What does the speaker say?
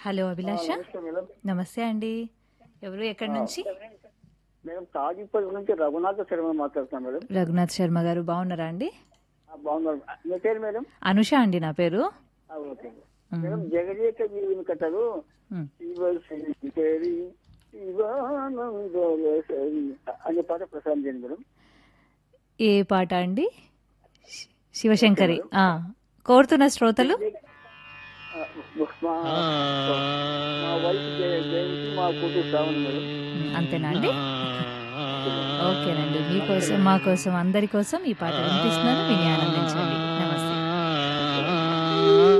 hello అభిలాష నమస్తే madam నమస్తే అండి ఎవరు ఎక్కడి నుంచి మేడం తాజీపల్లి నుంచి రఘునాథ శర్మ మాట్లాడుతున్నాను మేడం రఘునాథ్ శర్మ గారు బాగున్నారా అండి ఆ, బాగున్నారు మీ పేరు మేడం అనుష అండి నా పేరు ఆ, ఓకే మేడం జగదేక వీరుని కథలు మ్, శివశంకరి శివానందలసరి అనే పాట ప్రసారం చేయండి మేడం ఏ పాట అండి శి- శివశంకరి ఆ, కోరుతున్న శ్రోతలు ఆ, మా మా వైఫ్ జయ- జయంతి మా కూతురు శ్రావణి మేడం మ్, అంతేనా అండి ఓకేనండి మీకోసం మా కోసం అందరి కోసం ఈ పాట వినిపిస్తున్నాను విని ఆనందించండి నమస్తే